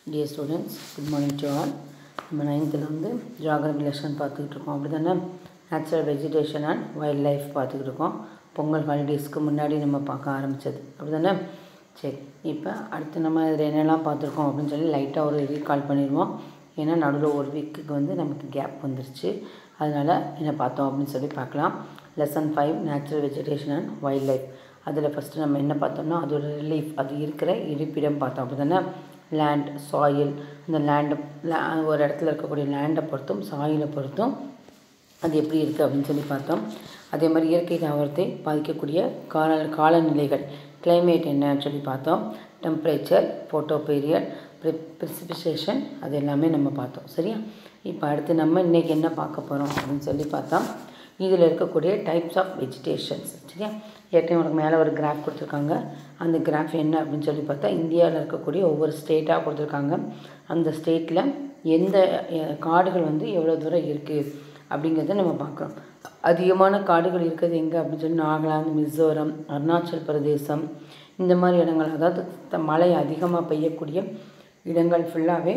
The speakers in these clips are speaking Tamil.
dear students good morning to all நம்ம நைன்த்தில் வந்து ஜியாகிரபி லெசன் பார்த்துக்கிட்டு இருக்கோம் அப்படி தானே natural vegetation and wild life பார்த்துக்கிட்டு இருக்கோம் பொங்கல் ஹாலிடேஸ்க்கு முன்னாடி நம்ம பார்க்க ஆரம்பித்தது அப்படி தானே சரி இப்போ அடுத்து நம்ம இதில் என்னெல்லாம் பார்த்துருக்கோம் அப்படின்னு சொல்லி லைட்டாக ஒரு ரீகால் பண்ணிடுவோம் ஏன்னா நடுவில் ஒரு வீக்குக்கு வந்து நமக்கு கேப் வந்துருச்சு அதனால் என்ன பார்த்தோம் அப்படின்னு சொல்லி பார்க்கலாம் lesson five natural vegetation and wild life அதில் ஃபஸ்ட்டு நம்ம என்ன பார்த்தோம்னா அதோட ரிலீஃப் அது இருக்கிற இருப்பிடம் பார்த்தோம் அப்படி தானே லேண்ட் சாயில் இந்த லேண்டை ஒரு இடத்துல இருக்கக்கூடிய லேண்டை பொறுத்தும் சாயிலை பொறுத்தும் அது எப்படி இருக்குது அப்படின்னு சொல்லி பார்த்தோம் அதே மாதிரி இயற்கை தாவரத்தை பாதிக்கக்கூடிய கால காலநிலைகள் கிளைமேட் என்னன்னு சொல்லி பார்த்தோம் டெம்பரேச்சர் ஃபோட்டோ பீரியட் ப்ரி ப்ரிசிபிசேஷன் அது எல்லாமே நம்ம பார்த்தோம் சரியா இப்போ அடுத்து நம்ம இன்றைக்கி என்ன பார்க்க போகிறோம் அப்படின்னு சொல்லி பார்த்தா இதில் இருக்கக்கூடிய டைப்ஸ் ஆஃப் வெஜிடேஷன்ஸ் சரியா ஏற்கனவே உனக்கு மேலே ஒரு கிராஃப் கொடுத்துருக்காங்க அந்த கிராஃப் என்ன அப்படின்னு சொல்லி பார்த்தா இந்தியாவில் இருக்கக்கூடிய ஒவ்வொரு ஸ்டேட்டாக கொடுத்துருக்காங்க அந்த ஸ்டேட்டில் எந்த காடுகள் வந்து எவ்வளோ தூரம் இருக்குது அப்படிங்கிறத நம்ம பார்க்குறோம் அதிகமான காடுகள் இருக்கிறது எங்கே அப்படின்னு சொல்லி நாகாலாந்து மிசோரம் அருணாச்சல் பிரதேசம் இந்த மாதிரி இடங்கள் அதாவது மழை அதிகமாக பெய்யக்கூடிய இடங்கள் ஃபுல்லாகவே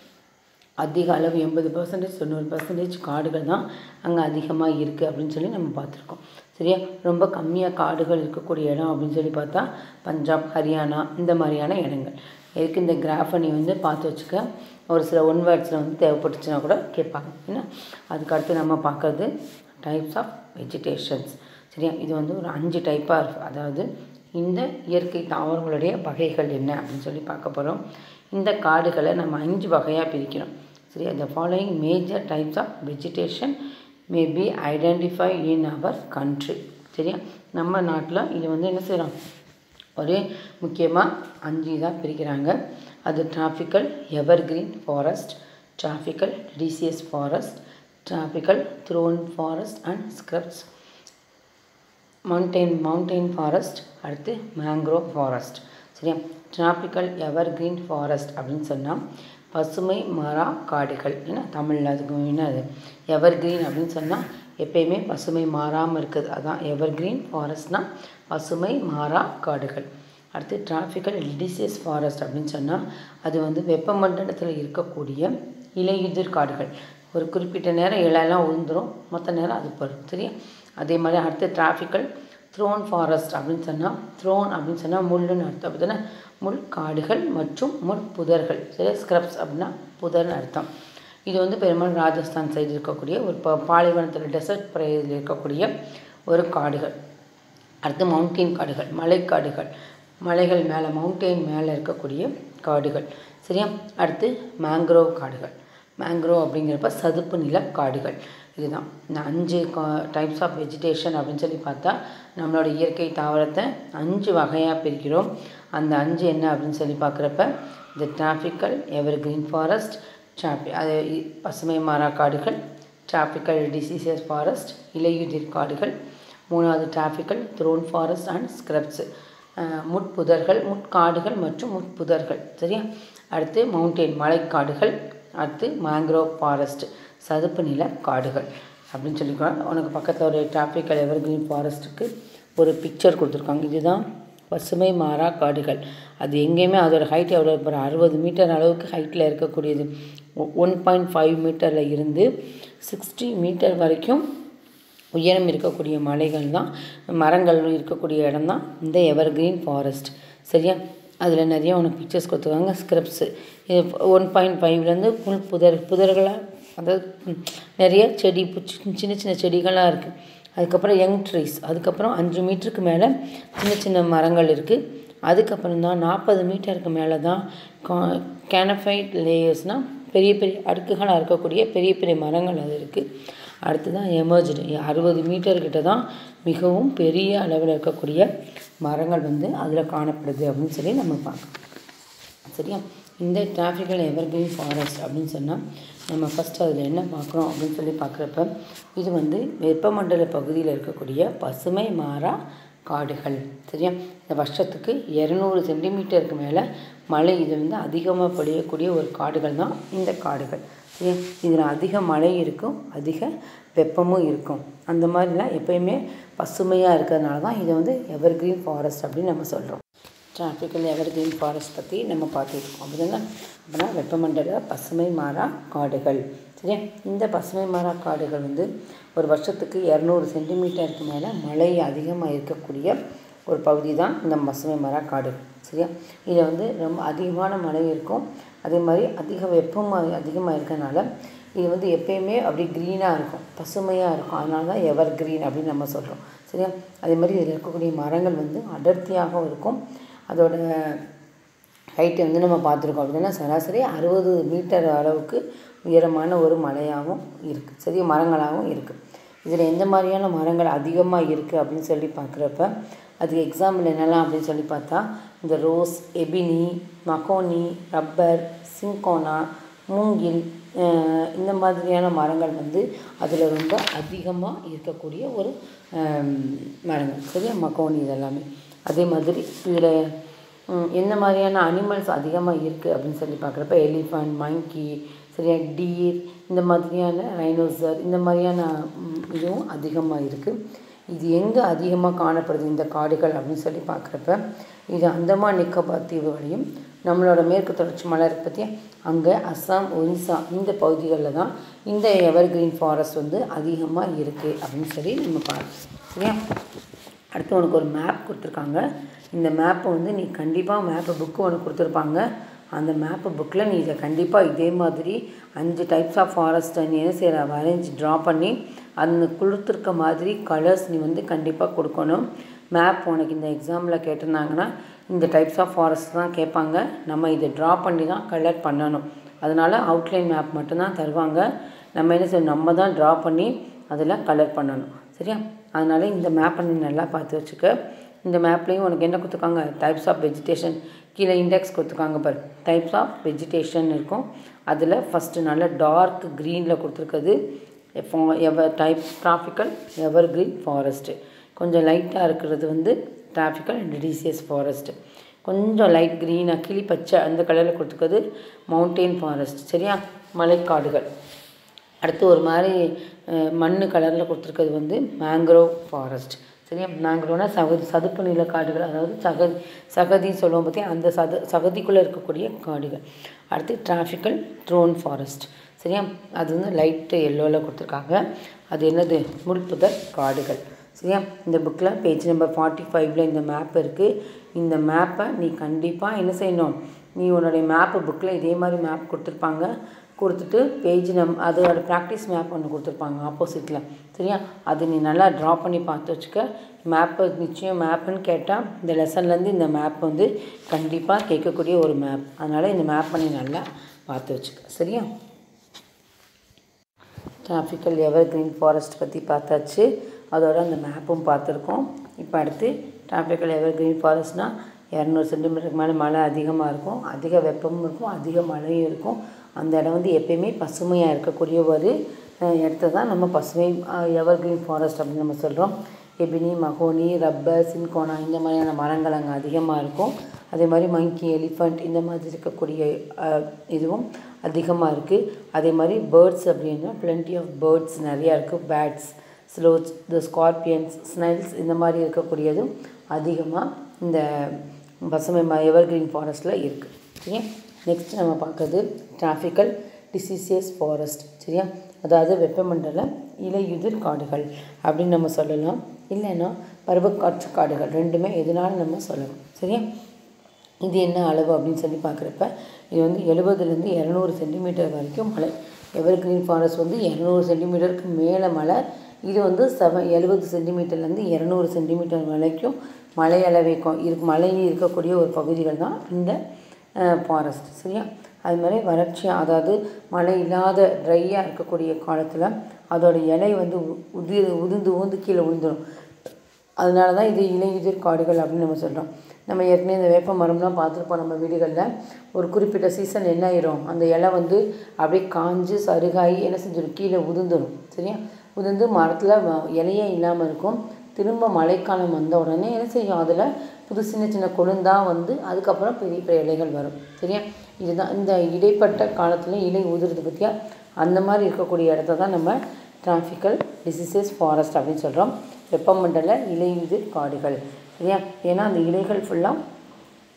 அதிக அளவு எண்பது பர்சன்டேஜ் தொண்ணூறு பர்சன்டேஜ் காடுகள் தான் அங்கே அதிகமாக இருக்குது அப்படின்னு சொல்லி நம்ம பார்த்துருக்கோம் சரியா ரொம்ப கம்மியாக காடுகள் இருக்கக்கூடிய இடம் அப்படின்னு சொல்லி பார்த்தா பஞ்சாப் ஹரியானா இந்த மாதிரியான இடங்கள் எதுக்கு இந்த கிராஃபை நீ வந்து பார்த்து வச்சுக்க ஒரு சில ஒன் வேர்ட்ஸில் வந்து தேவைப்பட்டுச்சுன்னா கூட கேட்பாங்க ஏன்னா அதுக்கடுத்து நம்ம பார்க்குறது டைப்ஸ் ஆஃப் வெஜிடேஷன்ஸ் சரியா இது வந்து ஒரு அஞ்சு டைப்பாக இருக்குது அதாவது இந்த இயற்கை தாவரங்களுடைய வகைகள் என்ன அப்படின்னு சொல்லி பார்க்க போகிறோம் இந்த காடுகளை நம்ம அஞ்சு வகையாக பிரிக்கிறோம் சரி அந்த following major types of vegetation may be identify in our country சரியா நம்ம நாட்டில் இது வந்து என்ன செய்கிறோம் ஒரு முக்கியமாக அஞ்சு இதாக பிரிக்கிறாங்க அது tropical evergreen forest tropical deciduous forest tropical thorn forest and scrubs mountain mountain forest அடுத்து மேங்க்ரோவ் ஃபாரஸ்ட் சரியா டிராபிக்கல் எவர்கிரீன் ஃபாரஸ்ட் அப்படின்னு சொன்னால் பசுமை மரா காடுகள் ஏன்னா தமிழில் அதுக்கு என்ன அது எவர்கிரீன் அப்படின்னு சொன்னால் எப்பயுமே பசுமை மாறாமல் இருக்குது அதான் எவர்கிரீன் ஃபாரஸ்ட்னால் பசுமை மாறா காடுகள் அடுத்து டிராஃபிக்கல் டிசியஸ் ஃபாரஸ்ட் அப்படின்னு சொன்னால் அது வந்து வெப்பமண்டலத்தில் இருக்கக்கூடிய இலையுதிர் காடுகள் ஒரு குறிப்பிட்ட நேரம் இலையெல்லாம் உழுந்துரும் மொத்த நேரம் அது போடும் சரியா அதே மாதிரி அடுத்து டிராஃபிக்கல் த்ரோன் ஃபாரஸ்ட் அப்படின்னு சொன்னால் த்ரோன் அப்படின்னு சொன்னால் முள்ளுன்னு அர்த்தம் அப்படின்னா முள் காடுகள் மற்றும் முள் புதர்கள் சரி ஸ்க்ரப்ஸ் அப்படின்னா புதர்னு அர்த்தம் இது வந்து பெரும்பாலும் ராஜஸ்தான் சைடு இருக்கக்கூடிய ஒரு ப பாலைவனத்தில் டெசர்ட் பிரதேசத்தில் இருக்கக்கூடிய ஒரு காடுகள் அடுத்து மவுண்டெயின் காடுகள் மலைக்காடுகள் மலைகள் மேலே மவுண்டெயின் மேலே இருக்கக்கூடிய காடுகள் சரியா அடுத்து மேங்க்ரோவ் காடுகள் மேங்க்ரோவ் அப்படிங்கிறப்ப சதுப்பு நில காடுகள் இதுதான் இந்த அஞ்சு கா டைப்ஸ் ஆஃப் வெஜிடேஷன் அப்படின்னு சொல்லி பார்த்தா நம்மளோட இயற்கை தாவரத்தை அஞ்சு வகையாக பிரிக்கிறோம் அந்த அஞ்சு என்ன அப்படின்னு சொல்லி பார்க்குறப்ப இந்த டிராஃபிக்கல் எவர் கிரீன் ஃபாரஸ்ட் டிராஃபி அது பசுமை மாறா காடுகள் டிராஃபிக்கல் டிசீசஸ் ஃபாரஸ்ட் இலையுதிர் காடுகள் மூணாவது tropical thorn forest and scrubs முட்புதர்கள் முட்காடுகள் மற்றும் முட்புதர்கள் சரியா அடுத்து மவுண்டெயின் மலைக்காடுகள் அடுத்து மேங்க்ரோவ் ஃபாரஸ்ட் சதுப்பு நில காடுகள் அப்படின்னு சொல்லிக்கலாம் உனக்கு பக்கத்தில் ஒரு டிராஃபிக்கல் எவர் கிரீன் ஃபாரஸ்ட்டுக்கு ஒரு பிக்சர் கொடுத்துருக்காங்க இதுதான் பசுமை மாறா காடுகள் அது எங்கேயுமே அதோட ஹைட் எவ்வளோ ஒரு அறுபது மீட்டர் அளவுக்கு ஹைட்டில் இருக்கக்கூடியது ஒன் பாயிண்ட் ஃபைவ் மீட்டரில் இருந்து சிக்ஸ்டி மீட்டர் வரைக்கும் உயரம் இருக்கக்கூடிய மலைகள் தான் மரங்கள் இருக்கக்கூடிய இடம் தான் இந்த எவர் கிரீன் ஃபாரஸ்ட் சரியா அதில் நிறைய உனக்கு பிக்சர்ஸ் கொடுத்துருக்காங்க ஸ்கிரப்ஸு இது ஒன் பாயிண்ட் ஃபைவ்லேருந்து புல் புதர் புதர்களாக அதாவது நிறைய செடி சின்ன சின்ன செடிகளாக இருக்குது அதுக்கப்புறம் யங் ட்ரீஸ் அதுக்கப்புறம் அஞ்சு மீட்டருக்கு மேலே சின்ன சின்ன மரங்கள் இருக்குது அதுக்கப்புறம் தான் நாற்பது மீட்டருக்கு மேலே தான் கா கேனஃபைட் லேயர்ஸ்னால் பெரிய பெரிய அடுக்குகளாக இருக்கக்கூடிய பெரிய பெரிய மரங்கள் அது இருக்குது அடுத்து தான் எமர்ஜ்டு அறுபது மீட்டர்கிட்ட தான் மிகவும் பெரிய அளவில் இருக்கக்கூடிய மரங்கள் வந்து அதில் காணப்படுது அப்படின்னு சொல்லி நம்ம பார்க்கலாம் சரியா இந்த டிராஃபிக்கல் எவர்கிரீன் ஃபாரஸ்ட் அப்படின்னு சொன்னால் நம்ம ஃபஸ்ட் அதில் என்ன பார்க்குறோம் அப்படின்னு சொல்லி பார்க்குறப்ப இது வந்து வெப்பமண்டல பகுதியில் இருக்கக்கூடிய பசுமை மாறா காடுகள் சரியா இந்த வருஷத்துக்கு இரநூறு சென்டிமீட்டருக்கு மேலே மழை இது வந்து அதிகமாக பொழியக்கூடிய ஒரு காடுகள் தான் இந்த காடுகள் சரியா இதில் அதிக மழை இருக்கும் அதிக வெப்பமும் இருக்கும் அந்த மாதிரிலாம் எப்பயுமே பசுமையாக இருக்கிறதுனால தான் இதை வந்து எவர்கிரீன் ஃபாரஸ்ட் அப்படின்னு நம்ம சொல்கிறோம் டிராபிக்கல் எவர்கிரீன் ஃபாரஸ்ட் பற்றி நம்ம பார்த்துருக்கோம் அப்படிதானே அப்படின்னா வெப்பமண்டல பசுமை மாறா காடுகள் சரியா இந்த பசுமை மாறா காடுகள் வந்து ஒரு வருஷத்துக்கு இரநூறு சென்டிமீட்டருக்கு மேலே மழை அதிகமாக இருக்கக்கூடிய ஒரு பகுதி தான் இந்த பசுமை மரா காடுகள் சரியா இதில் வந்து ரொம்ப அதிகமான மழை இருக்கும் அதே மாதிரி அதிக வெப்பம் அதிகமாக இருக்கனால இது வந்து எப்பயுமே அப்படி க்ரீனாக இருக்கும் பசுமையாக இருக்கும் அதனால தான் எவர் க்ரீன் அப்படின்னு நம்ம சொல்கிறோம் சரியா அதே மாதிரி இதில் இருக்கக்கூடிய மரங்கள் வந்து அடர்த்தியாகவும் இருக்கும் அதோட ஹைட்டை வந்து நம்ம பார்த்துருக்கோம் அப்படின்னா சராசரி அறுபது மீட்டர் அளவுக்கு உயரமான ஒரு மலையாகவும் இருக்குது சரி மரங்களாகவும் இருக்குது இதில் எந்த மாதிரியான மரங்கள் அதிகமாக இருக்குது அப்படின்னு சொல்லி பார்க்குறப்ப அதுக்கு எக்ஸாம்பிள் என்னெல்லாம் அப்படின்னு சொல்லி பார்த்தா இந்த rose ebony mahogany rubber cinchona மூங்கில் இந்த மாதிரியான மரங்கள் வந்து அதில் ரொம்ப அதிகமாக இருக்கக்கூடிய ஒரு மரங்கள் சரியா மகோனி இதெல்லாமே அதே மாதிரி இதில் எந்த மாதிரியான அனிமல்ஸ் அதிகமாக இருக்குது அப்படின்னு சொல்லி பார்க்குறப்ப எலிஃபண்ட் மங்கி சரியா டீர் இந்த மாதிரியான ரைனோசர் இந்த மாதிரியான இதுவும் அதிகமாக இருக்குது இது எங்கே அதிகமாக காணப்படுது இந்த காடுகள் அப்படின்னு சொல்லி பார்க்குறப்ப இது அந்தமான் நிக்கோபார் தீவுகளையும் நம்மளோட மேற்கு தொடர்ச்சி மலை இருக்கு பற்றியா அங்கே அஸ்ஸாம் ஒரிசா இந்த பகுதிகளில் தான் இந்த எவர்கிரீன் ஃபாரஸ்ட் வந்து அதிகமாக இருக்குது அப்படின்னு சொல்லி நம்ம பார்க்கணும் சரியா அடுத்து உனக்கு ஒரு மேப் கொடுத்துருக்காங்க இந்த மேப்பை வந்து நீ கண்டிப்பாக மேப்பு புக்கு உனக்கு கொடுத்துருப்பாங்க அந்த மேப்பு புக்கில் நீ இதை கண்டிப்பாக இதே மாதிரி அஞ்சு டைப்ஸ் ஆஃப் ஃபாரஸ்ட்டை நீ என்ன செய்கிற வரைஞ்சி ட்ரா பண்ணி அந்த கொடுத்துருக்க மாதிரி கலர்ஸ் நீ வந்து கண்டிப்பாக கொடுக்கணும் மேப் உனக்கு இந்த எக்ஸாமில் கேட்டிருந்தாங்கன்னா இந்த டைப்ஸ் ஆஃப் ஃபாரஸ்ட் தான் கேட்பாங்க நம்ம இதை ட்ரா பண்ணி தான் கலர் பண்ணணும் அதனால் அவுட்லைன் மேப் மட்டும்தான் தருவாங்க நம்ம என்ன செய்யணும் நம்ம தான் ட்ரா பண்ணி அதில் கலர் பண்ணணும் சரியா அதனால் இந்த மேப்பை நீ நல்லா பார்த்து வச்சுக்க இந்த மேப்லேயும் உனக்கு என்ன கொடுத்துருக்காங்க டைப்ஸ் ஆஃப் வெஜிடேஷன் கீழே இண்டெக்ஸ் கொடுத்துருக்காங்க பாரு டைப்ஸ் ஆஃப் வெஜிடேஷன் இருக்கும் அதில் ஃபஸ்ட்டு நல்ல டார்க் க்ரீனில் கொடுத்துருக்குது ever type tropical ever green forest கொஞ்சம் லைட்டாக இருக்கிறது வந்து டிராஃபிக்கல் டிடிசியஸ் ஃபாரஸ்ட்டு கொஞ்சம் லைட் க்ரீனாக கிளி பச்சை அந்த கலரில் கொடுத்துருக்குது மவுண்டெயின் ஃபாரஸ்ட் சரியா மலைக்காடுகள் அடுத்து ஒரு மாதிரி மண் கலரில் கொடுத்துருக்கிறது வந்து மேங்க்ரோவ் ஃபாரஸ்ட் சரியா மேங்க்ரோவ்னா சகதி சதுப்பு நில காடுகள் அதாவது சகதி சகதின்னு சொல்லுவோம் பற்றி அந்த சத சகதிக்குள்ளே இருக்கக்கூடிய காடுகள் அடுத்து டிராஃபிக்கல் ட்ரோன் ஃபாரஸ்ட் சரியா அது வந்து லைட்டு எல்லோவில் கொடுத்துருக்காங்க அது என்னது முள்புதர் காடுகள் சரியா இந்த புக்கில் பேஜ் நம்பர் ஃபார்ட்டி ஃபைவ்ல இந்த மேப் இருக்குது இந்த மேப்பை நீ கண்டிப்பாக என்ன செய்யணும் நீ உன்னுடைய மேப்பு புக்கில் இதே மாதிரி மேப் கொடுத்துருப்பாங்க கொடுத்துட்டு பேஜ் நம் அதோட ப்ராக்டிஸ் மேப் ஒன்று கொடுத்துருப்பாங்க ஆப்போசிட்டில் சரியா அது நீ நல்லா ட்ரா பண்ணி பார்த்து வச்சுக்க மேப்பு நிச்சயம் மேப்புன்னு கேட்டால் இந்த லெசன்லேருந்து இந்த மேப் வந்து கண்டிப்பாக கேட்கக்கூடிய ஒரு மேப் அதனால் இந்த மேப்பை நீ நல்லா பார்த்து வச்சுக்க சரியா டிராஃபிக்கல் எவர் கிரீன் ஃபாரஸ்ட் பற்றி பார்த்தாச்சு அதோட அந்த மேப்பும் பார்த்துருக்கோம் இப்போ அடுத்து டிராஃபிக்கல் எவர் கிரீன் ஃபாரஸ்ட்னால் இரநூறு சென்டிமீட்டருக்கு மேலே மழை அதிகமாக இருக்கும் அதிக வெப்பமும் இருக்கும் அதிக மழையும் இருக்கும் அந்த இடம் வந்து எப்பயுமே பசுமையாக இருக்கக்கூடிய ஒரு இடத்த தான் நம்ம பசுமை எவர் கிரீன் ஃபாரஸ்ட் அப்படின்னு நம்ம சொல்கிறோம் எபினி மகோனி ரப்பர் சின்கோனா இந்த மாதிரியான மரங்கள் அங்கே அதிகமாக இருக்கும் அதே மாதிரி மங்கி எலிஃபண்ட் இந்த மாதிரி இருக்கக்கூடிய இதுவும் அதிகமாக இருக்குது அதே மாதிரி பேர்ட்ஸ் அப்படின்னா பிளென்டி ஆஃப் பேர்ட்ஸ் நிறையா இருக்குது bats sloth the scorpions snails இந்த மாதிரி இருக்கக்கூடியதும் அதிகமாக இந்த பசுமை ம எவர் கிரீன் ஃபாரஸ்ட்டில் இருக்குது சரியா நெக்ஸ்ட் நம்ம பார்க்குறது டிராஃபிக்கல் டிசிசியஸ் ஃபாரஸ்ட் சரியா அதாவது வெப்பமண்டல இலையுதிர் காடுகள் அப்படின்னு நம்ம சொல்லலாம் இல்லைன்னா பருவக்காற்று காடுகள் ரெண்டுமே எதுனாலும் நம்ம சொல்லலாம் சரியா இது என்ன அளவு அப்படின்னு சொல்லி பார்க்குறப்ப இது வந்து எழுபதுலேருந்து இரநூறு சென்டிமீட்டர் வரைக்கும் மழை எவர் கிரீன் ஃபாரஸ்ட் வந்து இரநூறு சென்டிமீட்டருக்கு மேலே மழை இது வந்து செவன் எழுபது சென்டிமீட்டர்லேருந்து இரநூறு சென்டிமீட்டர் வரைக்கும் மழை அளவைக்கும் இருக்கு மழை இருக்கக்கூடிய ஒரு பகுதிகள் தான் இந்த ஃபாரஸ்ட் சரியா அது மாதிரி வறட்சியாக அதாவது மழை இல்லாத ட்ரையாக இருக்கக்கூடிய காலத்தில் அதோட இலை வந்து உதி உதிர்ந்து ஊந்து கீழே விழுந்துடும் அதனால தான் இது இலையுதிர் காடுகள் அப்படின்னு நம்ம சொல்கிறோம் நம்ம ஏற்கனவே இந்த வேப்ப மரம்லாம் பார்த்துருப்போம் நம்ம வீடுகளில் ஒரு குறிப்பிட்ட சீசன் என்ன ஆயிரும் அந்த இலை வந்து அப்படியே காஞ்சு சருகாகி என்ன செஞ்சிடும் கீழே உதிர்ந்துடும் சரியா உதிர்ந்து மரத்தில் இலையே இல்லாமல் இருக்கும் திரும்ப மழைக்காலம் வந்த உடனே என்ன செய்யும் அதில் புது சின்ன சின்ன கொழுந்தாக வந்து அதுக்கப்புறம் பெரிய பெரிய இலைகள் வரும் சரியா இதுதான் இந்த இடைப்பட்ட காலத்தில் இலை உதிர்றது பற்றியா அந்த மாதிரி இருக்கக்கூடிய இடத்த தான் நம்ம டிராஃபிக்கல் டிசீசஸ் ஃபாரஸ்ட் அப்படின்னு சொல்கிறோம் வெப்பமண்டல இலையுதிர் காடுகள் சரியா ஏன்னா அந்த இலைகள் ஃபுல்லாக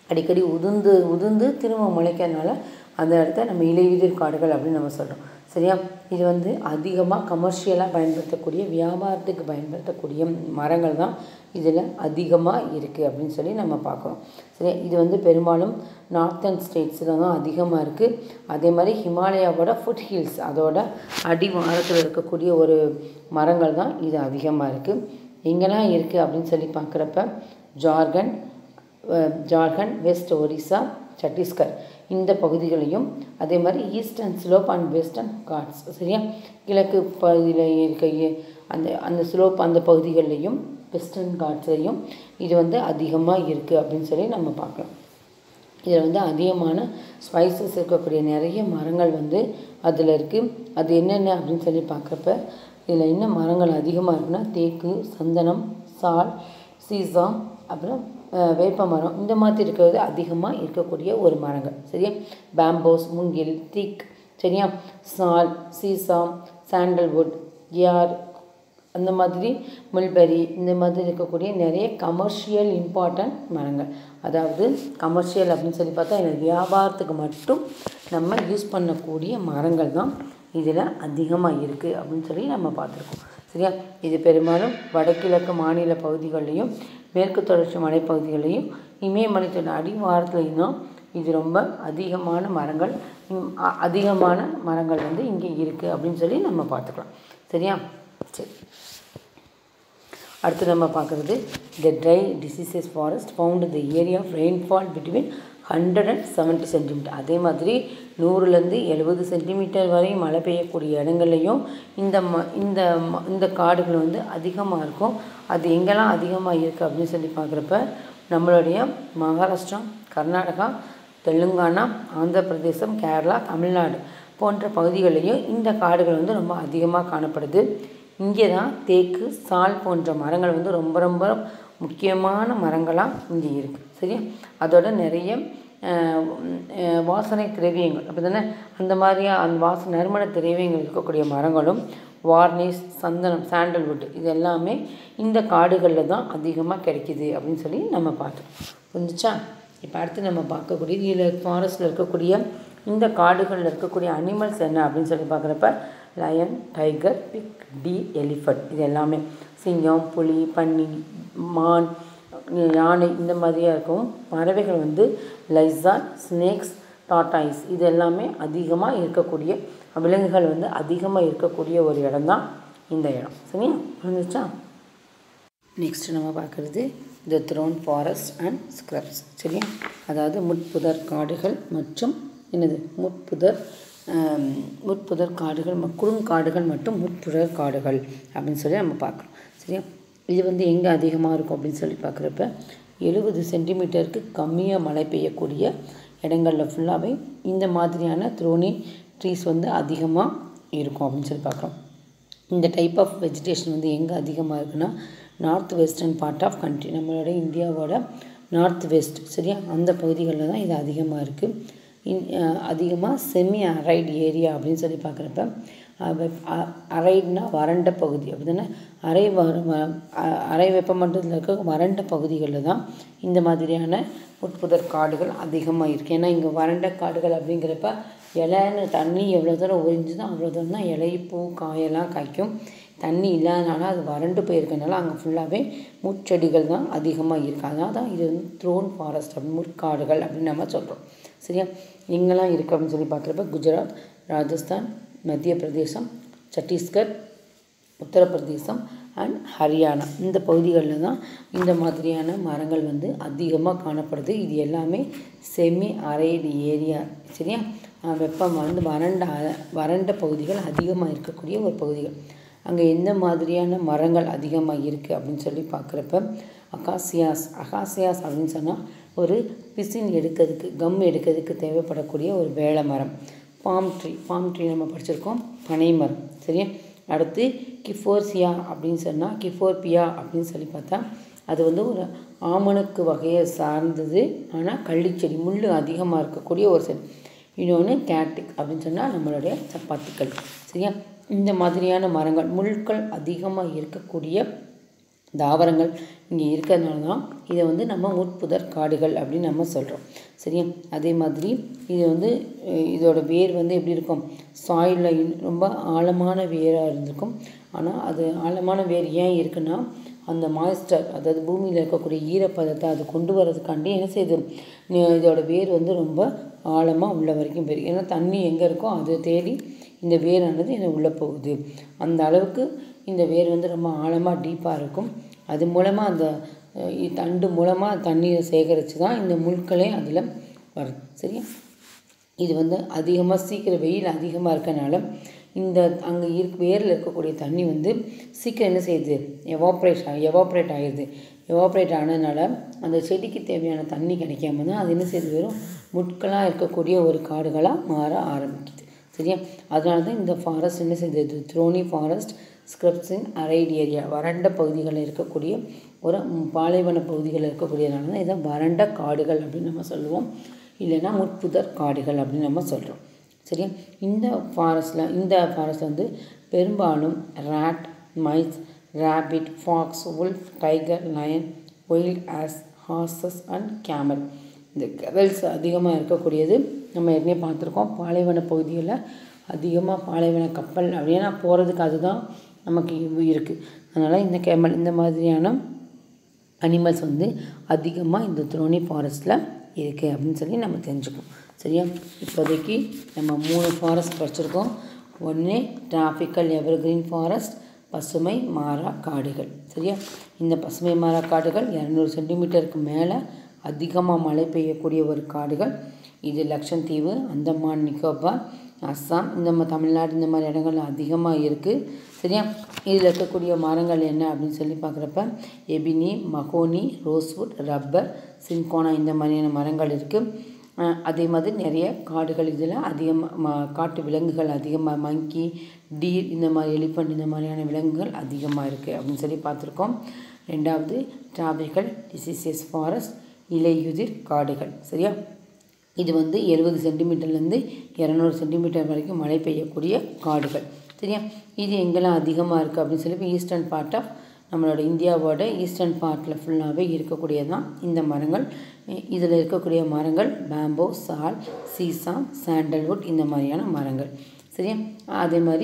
அடிக்கடி உதிர்ந்து உதிர்ந்து திரும்ப முளைக்கிறதுனால அந்த இடத்த நம்ம இலையுதிர் காடுகள் அப்படின்னு நம்ம சொல்கிறோம் சரியா இது வந்து அதிகமாக கமர்ஷியலாக பயன்படுத்தக்கூடிய வியாபாரத்துக்கு பயன்படுத்தக்கூடிய மரங்கள் தான் இதில் அதிகமாக இருக்குது அப்படின்னு சொல்லி நம்ம பார்க்குறோம் சரியா இது வந்து பெரும்பாலும் நார்த்தன் ஸ்டேட்ஸில் தான் அதிகமாக இருக்குது அதே மாதிரி ஹிமாலயாவோட ஃபுட் ஹில்ஸ் அதோட அடிவாரத்தில் இருக்கக்கூடிய ஒரு மரங்கள் தான் இது அதிகமாக இருக்குது எங்கெல்லாம் இருக்குது அப்படின்னு சொல்லி பார்க்குறப்ப ஜார்க்கண்ட் ஜார்க்கண்ட் வெஸ்ட் ஒரிசா சத்தீஸ்கர் இந்த பகுதிகளையும் அதே மாதிரி eastern slope and western Ghats சரியா கிழக்கு பகுதியில் இருக்க அந்த அந்த ஸ்லோப் அந்த பகுதிகளிலையும் வெஸ்டர்ன் காட்ஸ்லையும் இது வந்து அதிகமாக இருக்குது அப்படின்னு சொல்லி நம்ம பார்க்கலாம் இதில் வந்து அதிகமான ஸ்பைசஸ் இருக்கக்கூடிய நிறைய மரங்கள் வந்து அதில் இருக்குது அது என்னென்ன அப்படின்னு சொல்லி பார்க்குறப்ப இதில் என்ன மரங்கள் அதிகமாக இருக்குன்னா தேக்கு சந்தனம் சால் சீசம் அப்புறம் வேப்ப மரம் இந்த மாதிரி இருக்கிறது அதிகமாக இருக்கக்கூடிய ஒரு மரங்கள் சரியா பேம்போஸ் மூங்கில் திக் சரியா சால் சீசாம் சாண்டல்வுட் யார் அந்த மாதிரி முல்பெரி இந்த மாதிரி இருக்கக்கூடிய நிறைய கமர்ஷியல் இம்பார்ட்டன்ட் மரங்கள் அதாவது கமர்ஷியல் அப்படின்னு சொல்லி பார்த்தா எனக்கு வியாபாரத்துக்கு மட்டும் நம்ம யூஸ் பண்ணக்கூடிய மரங்கள் தான் இதில் அதிகமாக இருக்குது அப்படின்னு சொல்லி நம்ம பார்த்துருக்கோம் சரியா இது பெரும்பாலும் வடகிழக்கு மாநில பகுதிகளிலையும் மேற்கு தொடர்ச்சி மலைப்பகுதிகளையும் இமயமலைத்தோட அடிவாரத்துலையும் தான் இது ரொம்ப அதிகமான மரங்கள் அதிகமான மரங்கள் வந்து இங்கே இருக்குது அப்படின்னு சொல்லி நம்ம பார்த்துக்கலாம் சரியா சரி அடுத்து நம்ம பார்க்குறது the dry deciduous forest found the area of rainfall between hundred and seventy centimetre அதே மாதிரி நூறுலேருந்து எழுபது சென்டிமீட்டர் வரை மழை பெய்யக்கூடிய இடங்கள்லையும் இந்த ம இந்த ம இந்த காடுகள் வந்து அதிகமாக இருக்கும் அது எங்கெல்லாம் அதிகமாக இருக்குது அப்படின்னு சொல்லி பார்க்குறப்ப நம்மளுடைய மகாராஷ்டிரா கர்நாடகா தெலுங்கானா ஆந்திர பிரதேசம் கேரளா தமிழ்நாடு போன்ற பகுதிகளிலையும் இந்த காடுகள் வந்து ரொம்ப அதிகமாக காணப்படுது இங்கே தான் தேக்கு சால் போன்ற மரங்கள் வந்து ரொம்ப ரொம்ப முக்கியமான மரங்களாக இங்கே இருக்குது சரியா அதோட நிறைய வாசனை திரவியங்கள் அப்படி தானே அந்த மாதிரியா அந்த வாச நறுமண திரவியங்கள் இருக்கக்கூடிய மரங்களும் வார்னிஷ் சந்தனம் சாண்டல்வுட் இது எல்லாமே இந்த காடுகளில் தான் அதிகமாக கிடைக்கிது அப்படின்னு சொல்லி நம்ம பார்த்தோம் புரிஞ்சுச்சா இப்போ அடுத்து நம்ம பார்க்கக்கூடிய இதில் ஃபாரஸ்ட்டில் இருக்கக்கூடிய இந்த காடுகளில் இருக்கக்கூடிய அனிமல்ஸ் என்ன அப்படின்னு சொல்லி பார்க்குறப்ப லயன் டைகர் பிக் டி எலிஃபண்ட் இது எல்லாமே சிங்கம் புலி பன்னி மான் யானை இந்த மாதிரியாக இருக்கும் பறவைகள் வந்து லைசான் ஸ்னேக்ஸ் டாட்டாய்ஸ் இது எல்லாமே அதிகமாக இருக்கக்கூடிய விலங்குகள் வந்து அதிகமாக இருக்கக்கூடிய ஒரு இடம் தான் இந்த இடம் சரியா புரிஞ்சிச்சா நெக்ஸ்ட் நம்ம பார்க்குறது the thorn forest and scrubs சரியா அதாவது முட்புதர் காடுகள் மற்றும் என்னது முட்புதர் முட்புதர் காடுகள் குறுங்காடுகள் மற்றும் முட்புதர் காடுகள் அப்படின்னு சொல்லி நம்ம பார்க்குறோம் சரியா இது வந்து எங்கே அதிகமாக இருக்கும் அப்படின்னு சொல்லி பார்க்குறப்ப எழுபது சென்டிமீட்டருக்கு கம்மியாக மழை பெய்யக்கூடிய இடங்களில் ஃபுல்லாகவே இந்த மாதிரியான த்ரோனி ட்ரீஸ் வந்து அதிகமாக இருக்கும் அப்படின்னு சொல்லி பார்க்குறோம் இந்த டைப் ஆஃப் வெஜிடேஷன் வந்து எங்கே அதிகமாக இருக்குன்னா north western part of country நம்மளோட இந்தியாவோட நார்த் வெஸ்ட் சரியா அந்த பகுதிகளில் தான் இது அதிகமாக இருக்குது அதிகமாக செமி அரைடு ஏரியா அப்படின்னு சொல்லி பார்க்குறப்ப அரைடுனா வறண்ட பகுதி அப்படி தானே அரை வர அரை வெப்பமண்டலத்தில் இருக்க வறண்ட பகுதிகளில் தான் இந்த மாதிரியான உட்புதர் காடுகள் அதிகமாக இருக்குது ஏன்னா இங்கே வறண்ட காடுகள் அப்படிங்கிறப்ப இலைன்னு தண்ணி எவ்வளோ தூரம் உறிஞ்சுதோ அவ்வளோ தூரம் தான் இலை பூ காயெல்லாம் காய்க்கும் தண்ணி இல்லாதனால அது வறண்டு போயிருக்கனால அங்கே ஃபுல்லாகவே முட்செடிகள் தான் அதிகமாக இருக்குது அதனால தான் இது வந்து த்ரோன் ஃபாரஸ்ட் அப்படி முட்காடுகள் அப்படின்னு நம்ம சொல்கிறோம் சரியா எங்கெல்லாம் இருக்குது அப்படின்னு சொல்லி பார்க்குறப்ப குஜராத் ராஜஸ்தான் மத்திய பிரதேசம் சத்தீஸ்கர் உத்தரப்பிரதேசம் அண்ட் ஹரியானா இந்த பகுதிகளில் தான் இந்த மாதிரியான மரங்கள் வந்து அதிகமாக காணப்படுது இது எல்லாமே செமி அரைடு ஏரியா சரியா வெப்பம் வந்து வறண்ட வறண்ட பகுதிகள் அதிகமாக இருக்கக்கூடிய ஒரு பகுதிகள் அங்கே எந்த மாதிரியான மரங்கள் அதிகமாக இருக்குது அப்படின்னு சொல்லி பார்க்குறப்ப அகாசியாஸ் அகாசியாஸ் அப்படின்னு சொன்னால் ஒரு பிசின் எடுக்கிறதுக்கு கம் எடுக்கிறதுக்கு தேவைப்படக்கூடிய ஒரு வேள மரம் பாம் ட்ரீ பாம் ட்ரீ நம்ம படிச்சிருக்கோம் பனை மரம் சரியா அடுத்து கிஃபோர்சியா அப்படின்னு சொன்னால் கிஃபோர்பியா அப்படின்னு சொல்லி பார்த்தா அது வந்து ஒரு ஆமணக்கு வகையை சார்ந்தது ஆனால் கள்ளிச்செடி முள் அதிகமாக இருக்கக்கூடிய ஒரு செடி இன்னொன்று கேட்டிக் அப்படின்னு சொன்னால் நம்மளுடைய சப்பாத்திக்கல் சரியா இந்த மாதிரியான மரங்கள் முள்கள் அதிகமாக இருக்கக்கூடிய தாவரங்கள் இங்கே இருக்கிறதுனால தான் இதை வந்து நம்ம முட்புதர் காடுகள் அப்படின்னு நம்ம சொல்கிறோம் சரியா அதே மாதிரி இது வந்து அஹ், இதோட வேர் வந்து எப்படி இருக்கும் சாயிலில் ரொம்ப ஆழமான வேராக இருந்திருக்கும் ஆனால் அது ஆழமான வேர் ஏன் இருக்குன்னா அந்த மாய்ஸ்டர் அதாவது பூமியில் இருக்கக்கூடிய ஈரப்பதத்தை அது கொண்டு வரதுக்காண்டி என்ன செய்யுது நி- இதோட வேர் வந்து ரொம்ப ஆழமாக உள்ள வரைக்கும் போயிருக்கு ஏன்னா தண்ணி எங்கே இருக்கோ அதை தேடி இந்த வேரானது என்ன உள்ளே போகுது அந்த அளவுக்கு இந்த வேர் வந்து ரொம்ப ஆழமாக டீப்பாக இருக்கும் அது மூலமாக அந்த அஹ், இ- தண்டு மூலமாக தண்ணீரை சேகரித்து தான் இந்த முட்களே அதில் வருது சரியா இது வந்து அதிகமாக சீக்கிரம் வெயில் அதிகமாக இருக்கனால இந்த அங்கே இருக்க வேரில் இருக்கக்கூடிய தண்ணி வந்து சீக்கிரம் என்ன செய்யுது எவாப்ரேட் எவாப்ரேட் ஆகிடுது எவாப்ரேட் ஆனதுனால அந்த செடிக்கு தேவையான தண்ணி கிடைக்காம தான் அது என்ன செய்யுது வெறும் முட்களாக இருக்கக்கூடிய ஒரு காடுகளாக மாற ஆரம்பிக்குது சரியா அதனால தான் இந்த ஃபாரஸ்ட் என்ன செய்யுது thorny forest scrubs in arid area வறண்ட பகுதிகளில் இருக்கக்கூடிய ஒரு ம், பாலைவன பகுதிகளில் இருக்கக்கூடியதுனால தான் இதை வறண்ட காடுகள் அப்படின்னு நம்ம சொல்லுவோம் இல்லைன்னா முட்புதர் காடுகள் அப்படின்னு நம்ம சொல்கிறோம் சரியா இந்த ஃபாரஸ்ட்டில் இந்த ஃபாரஸ்ட்டில் வந்து பெரும்பாலும் rat mice rabbit fox wolf tiger lion wild ass horses and camel இந்த கெவல்ஸ் அதிகமாக இருக்கக்கூடியது நம்ம ஏற்கனவே பார்த்துருக்கோம் பாலைவன பகுதியில் அதிகமாக பாலைவன கப்பல் அப்படின்னா போகிறதுக்கு அதுதான் நமக்கு இருக்குது அதனால் இந்த கேமல் இந்த மாதிரியான அனிமல்ஸ் வந்து அதிகமாக இந்த த்ரோனி ஃபாரஸ்ட்டில் இருக்குது அப்படின்னு சொல்லி நம்ம தெரிஞ்சுப்போம் சரியா இப்போதைக்கு நம்ம மூணு ஃபாரஸ்ட் படிச்சிருக்கோம் ஒன்று டிராஃபிக்கல் எவர்கிரீன் ஃபாரஸ்ட் பசுமை மாறா காடுகள் சரியா இந்த பசுமை மாறா காடுகள் இரநூறு சென்டிமீட்டருக்கு மேலே அதிகமாக மழை பெய்யக்கூடிய ஒரு காடுகள் இது லட்சத்தீவு அந்தமான் நிக்கோபார் அஸ்ஸாம் இந்த மா- தமிழ்நாடு இந்த மாதிரி இடங்கள் அதிகமாக இருக்குது சரியா இதில் இருக்கக்கூடிய மரங்கள் என்ன அப்படின்னு சொல்லி பார்க்குறப்ப ebony mahogany rosewood rubber cinchona இந்த மாதிரியான மரங்கள் இருக்குது அதே மாதிரி நிறைய காடுகள் இதில் அதிகமாக காட்டு விலங்குகள் அதிகமாக மங்கி டீர் இந்த மாதிரி எலிஃபண்ட் இந்த மாதிரியான விலங்குகள் அதிகமாக இருக்குது அப்படின்னு சொல்லி பார்த்துருக்கோம் ரெண்டாவது டிராபிக்கல் டிசீசஸ் ஃபாரஸ்ட் இலையுதிர் காடுகள் சரியா இது வந்து எழுபது சென்டிமீட்டர்லேருந்து இரநூறு சென்டிமீட்டர் வரைக்கும் மழை பெய்யக்கூடிய காடுகள் சரியா இது எங்கெல்லாம் அதிகமாக இருக்குது அப்படின்னு சொல்லி இப்போ ஈஸ்டர்ன் பார்ட் ஆஃப் நம்மளோட இந்தியாவோட ஈஸ்டர்ன் பார்ட்டில் ஃபுல்லாகவே இருக்கக்கூடியது தான் இந்த மரங்கள் இதில் இருக்கக்கூடிய மரங்கள் பேம்போ சால் சீசா சாண்டல்வுட் இந்த மாதிரியான மரங்கள் சரியா அதே மாதிரி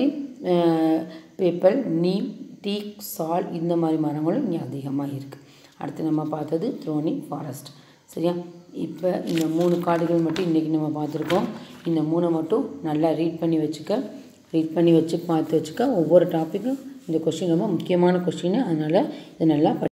பேப்பல் நீம் டீக் சால் இந்த மாதிரி மரங்களும் இங்கே அதிகமாக இருக்குது அடுத்து நம்ம பார்த்தது த்ரோனி ஃபாரஸ்ட் சரியா இப்போ இந்த மூணு காடுகள் மட்டும் இன்றைக்கி நம்ம பார்த்துருக்கோம் இந்த மூணை மட்டும் நல்லா ரீட் பண்ணி வச்சுக்க ரீட் பண்ணி வச்சு பார்த்து வச்சுக்க ஒவ்வொரு டாப்பிக்கும் இந்த கொஸ்டின் ரொம்ப முக்கியமான கொஸ்டின் அதனால் இதை நல்லா படி